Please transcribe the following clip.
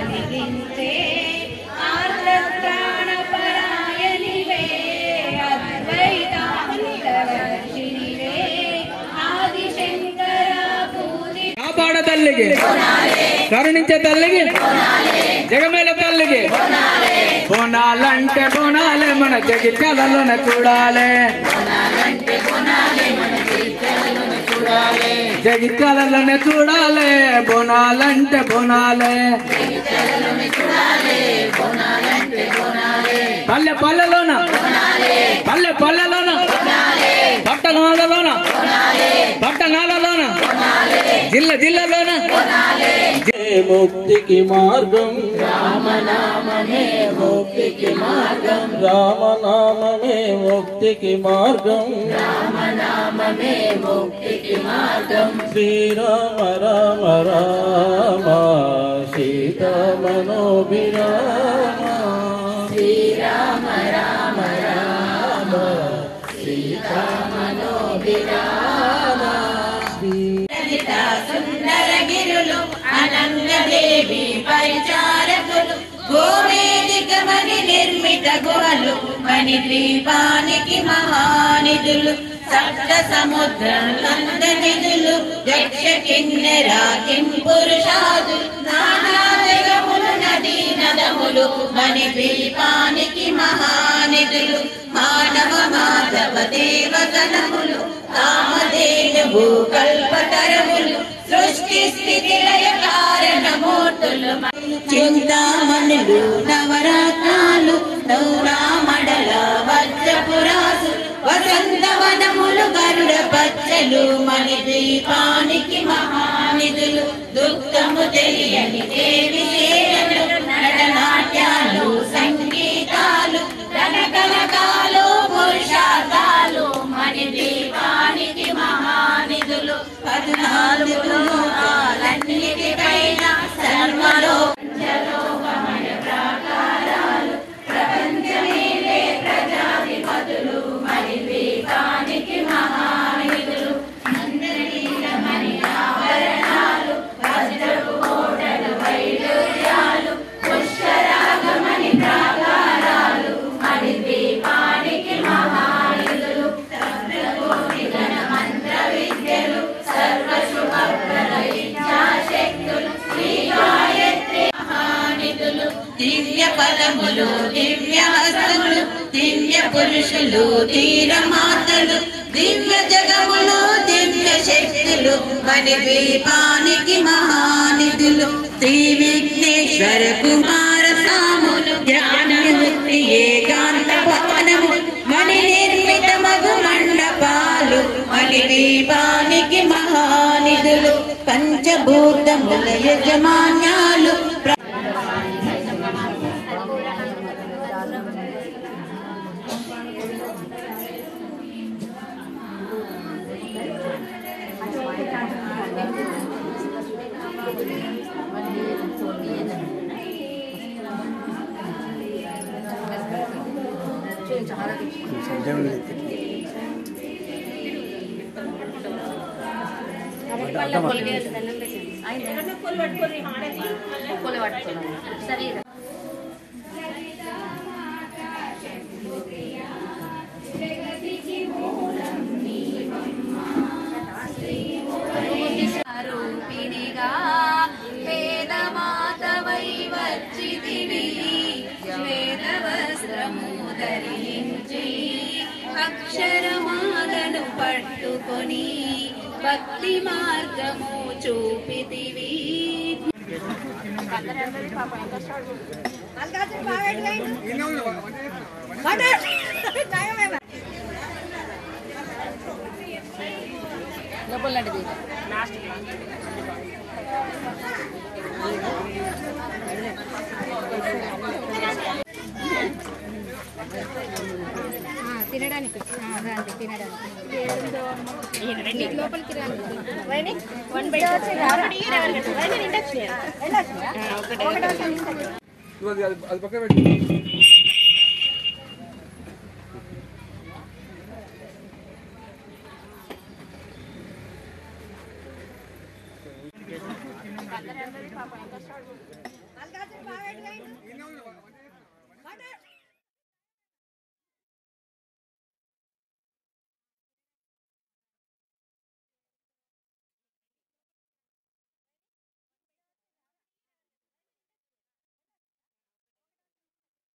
కలిగించే ఆర్ద్రత్రాణపరాయణివే అద్వైతాంతవర్షిణివే ఆదిశంకర పూజి కాపాడ తల్లికి కరుణించే తల్లికి జగమేల తల్లికి బోనాలంటే బోనాలే మన జగిత్యాలలోనే చూడాలి జగిత్యాలలోనే చూడాలి బోనాలంటే బోనాలే పల్లె పల్లెలోన పల్లె పల్లెలోన పట్టణాలలోన పట్టణాలలోన జిల్లా జిల్లాలోన ముక్తికి మార్గం రామనామమే ముక్తికి మార్గం రామనామమే ముక్తికి మార్గం రామనామమే ముక్తికి మార్గం శ్రీరామ రామ రామ సీత మనోభిరామ శ్రీరామ రామ రామ సీత మనోభిరామ లలిత సుందర గిరులు అనంగదేవి పరిచారకులు గోవేదికమని నిర్మిత గుహలు మణి ద్వీపానికి మహానిధులు సప్త సముద్రంలంద నిధులు యక్ష కిన్నెరా కిం పురుషాదు నానా జగములు నదీ నదములు మణి ద్వీపానికి మహానిధులు మానవ మాధవ దేవగణములు కామధేను భూకల్పతరములు సృష్టి స్థితి లయ కారణమూర్తులు చింతామణులు నవరత్నాలు నౌరామడల వజ్రపురాసు వసంతవనములు గరుడ పచ్చలు మణి దీపానికి మహానిధులు దుఃఖము తెలియని దేవి సేనలు నటనాట్యాలు సంగీతాలు రణకలకాలు పురుషార్థాలు మణి దీపానికి మహానిధులు పద్నాలుగు లోకాలన్నిటి పైన సర్వలో పంచలోకమయ ప్రాకారాలు ప్రపంచమేలే ప్రజాధిపతులు మణి దీపానికి మహానిధులు అందరీలమణి ఆభరణాలు వజ్రపు కోటలు వైడూర్యాలు పుష్కరాగమణి ప్రాకారాలు మణి దీపానికి మహానిధులు సప్తకోటి గణ మంత్ర విద్యలు సర్వశుభప్రద ఇచ్ఛాశక్తులు శ్రీ గాయత్రి మహానిధులు దివ్య పదములు దివ్య హస్తములు దివ్య పురుషులు ధీరమాతలు దివ్య జగములు దివ్య శక్తులు మణి ద్వీపానికి మహానిధులు శ్రీ విఘ్నేశ్వర కుమార సాములు జ్ఞానముక్తి ఏకాంత భవనము మణి నిర్మిత మగు మండపాలు మణి దీపానికి మహానిధులు పంచభూతముల యజమాన్యాలు ప్ర- రూపిణిగా వేదమాతవై వచ్చితివి శ్వేతవస్త్రము ధరించి అక్షరమాలను పట్టుకొని భక్తి మార్గము చూపితివి తినడానికి ఆ, రండి తినడానికి లోపలికి రండి అది అది పక్కన పెట్టి ఆ బాగా